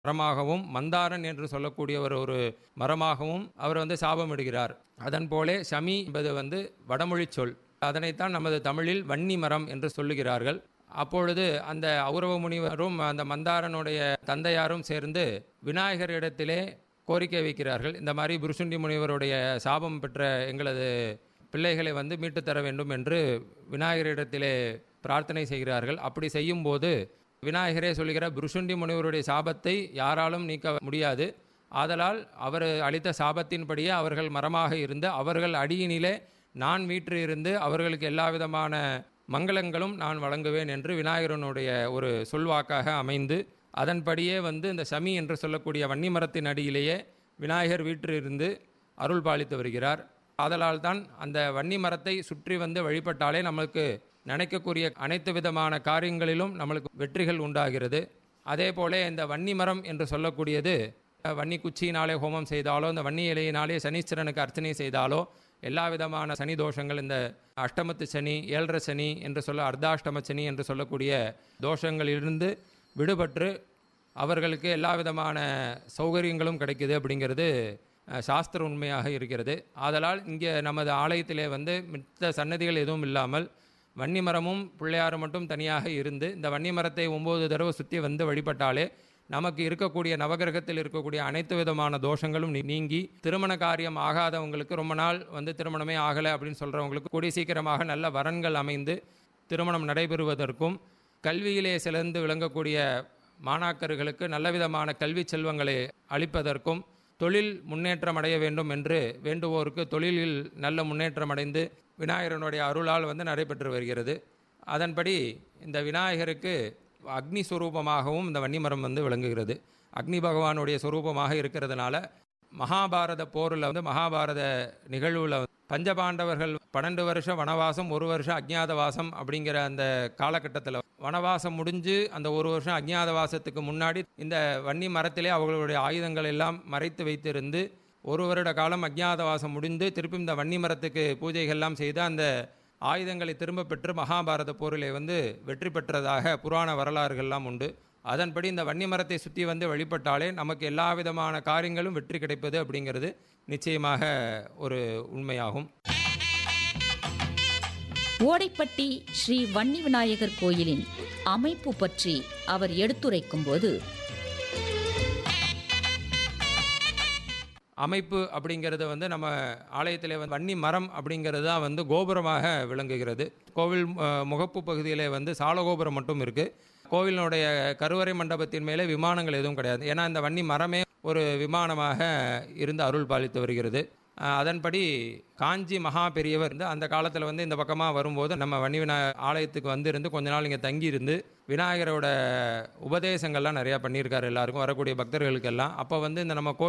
மரமாகவும் மந்தாரன் என்று சொல்லக்கூடியவர் ஒரு மரமாகவும் அவர் வந்து சாபமிடுகிறார் அதன் போலே ஷமி என்பது வந்து வடமொழி சொல் அதனைத்தான் நமது தமிழில் வன்னி மரம் என்று சொல்லுகிறார்கள் அப்பொழுது அந்த ஔரவ முனிவரும் அந்த மந்தாரனுடைய தந்தையாரும் சேர்ந்து விநாயகரிடத்திலே கோரிக்கை வைக்கிறார்கள் இந்த மாதிரி புருஷுண்டி முனிவருடைய சாபம் பெற்ற எங்களது பிள்ளைகளை வந்து மீட்டுத் தர வேண்டும் என்று விநாயகரிடத்திலே பிரார்த்தனை செய்கிறார்கள் அப்படி செய்யும்போது விநாயகரே சொல்லுகிற புருஷுண்டி முனிவருடைய சாபத்தை யாராலும் நீக்க முடியாது ஆதலால் அவர் அளித்த சாபத்தின்படியே அவர்கள் மரமாக இருந்து அவர்கள் அடியினிலே நான் வீற்று இருந்து அவர்களுக்கு எல்லா விதமான மங்களங்களும் நான் வழங்குவேன் என்று விநாயகரனுடைய ஒரு சொல்வாக்காக அமைந்து அதன்படியே வந்து இந்த சமி என்று சொல்லக்கூடிய வன்னி மரத்தின் அடியிலேயே விநாயகர் வீற்று இருந்து அருள் பாலித்து வருகிறார் ஆதலால் தான் அந்த வன்னி மரத்தை சுற்றி வந்து வழிபட்டாலே நம்மளுக்கு நினைக்கக்கூடிய அனைத்து விதமான காரியங்களிலும் நம்மளுக்கு வெற்றிகள் உண்டாகிறது அதே போல இந்த வன்னி மரம் என்று சொல்லக்கூடியது வன்னி குச்சியினாலே ஹோமம் செய்தாலோ இந்த வன்னி இலையினாலே சனீஸ்வரனுக்கு அர்ச்சனை செய்தாலோ எல்லா விதமான சனி தோஷங்கள் இந்த அஷ்டமத்து சனி ஏழரை சனி என்று சொல்ல அர்த்தாஷ்டம சனி என்று சொல்லக்கூடிய தோஷங்களிலிருந்து விடுபட்டு அவர்களுக்கு எல்லா விதமான சௌகரியங்களும் கிடைக்குது அப்படிங்கிறது அஹ், சாஸ்திர உண்மையாக இருக்கிறது ஆதலால் இங்கே நமது ஆலயத்திலே வந்து மித்த சன்னதிகள் எதுவும் இல்லாமல் வன்னி மரமும் பிள்ளையாரும் மட்டும் தனியாக இருந்து இந்த வன்னி மரத்தை ஒம்பது தடவை சுற்றி வந்து வழிபட்டாலே நமக்கு இருக்கக்கூடிய நவகிரகத்தில் இருக்கக்கூடிய அனைத்து விதமான தோஷங்களும் நீ- நீங்கி திருமண காரியம் ஆகாதவங்களுக்கு ரொம்ப நாள் வந்து திருமணமே ஆகலை அப்படின்னு சொல்கிறவங்களுக்கு கூடிய சீக்கிரமாக நல்ல வரன்கள் அமைந்து திருமணம் நடைபெறுவதற்கும் கல்வியிலே சிறந்து விளங்கக்கூடிய மாணாக்கர்களுக்கு நல்ல விதமான கல்வி செல்வங்களை அளிப்பதற்கும் தொழில் முன்னேற்றம் அடைய வேண்டும் என்று வேண்டுவோருக்கு தொழிலில் நல்ல முன்னேற்றம் அடைந்து விநாயகரனுடைய அருளால் வந்து நடைபெற்று வருகிறது அதன்படி இந்த விநாயகருக்கு அக்னி சுரூபமாகவும் இந்த வன்னிமரம் வந்து விளங்குகிறது அக்னி பகவானுடைய சுரூபமாக இருக்கிறதுனால மகாபாரத போரில் வந்து மகாபாரத நிகழ்வில் பஞ்சபாண்டவர்கள் பன்னெண்டு வருஷம் வனவாசம் ஒரு வருஷம் அஜ்ஞாதவாசம் அப்படிங்கிற அந்த காலகட்டத்தில் வனவாசம் முடிஞ்சு அந்த ஒரு வருஷம் அஜ்ஞாதவாசத்துக்கு முன்னாடி இந்த வன்னி மரத்திலே அவர்களுடைய ஆயுதங்கள் எல்லாம் மறைத்து வைத்திருந்து ஒரு வருட காலம் அஜ்ஞாதவாசம் முடிந்து திருப்பி இந்த வன்னி மரத்துக்கு பூஜைகள்லாம் செய்து அந்த ஆயுதங்களை திரும்ப பெற்று மகாபாரத போரிலே வந்து வெற்றி பெற்றதாக புராண வரலாறுகள்லாம் உண்டு அதன்படி இந்த வன்னி மரத்தை சுற்றி வந்து வழிபட்டாலே நமக்கு எல்லா விதமான காரியங்களும் வெற்றி கிடைப்பது அப்படிங்கிறது நிச்சயமாக ஒரு உண்மையாகும் ஓடைப்பட்டி ஸ்ரீ வன்னி விநாயகர் கோயிலின் அமைப்பு பற்றி அவர் எடுத்துரைக்கும்போது அமைப்பு அப்படிங்கிறது வந்து நம்ம ஆலயத்தில் வந்து வன்னி மரம் அப்படிங்கிறது தான் வந்து கோபுரமாக விளங்குகிறது கோவில் அஹ், முகப்பு பகுதியில் வந்து சாலகோபுரம் மட்டும் இருக்குது கோவிலினுடைய கருவறை மண்டபத்தின் மேலே விமானங்கள் எதுவும் கிடையாது ஏன்னா இந்த வன்னி மரமே ஒரு விமானமாக இருந்து அருள் பாலித்து வருகிறது அஹ், அதன்படி காஞ்சி மகா பெரியவர் வந்து அந்த காலத்தில் வந்து இந்த பக்கமாக வரும்போது நம்ம வன்னி வினா ஆலயத்துக்கு வந்து இருந்து கொஞ்ச நாள் இங்கே தங்கி இருந்து விநாயகரோட உபதேசங்கள்லாம் நிறையா பண்ணியிருக்காரு எல்லாருக்கும் வரக்கூடிய பக்தர்களுக்கெல்லாம் அப்போ வந்து இந்த நம்ம கோ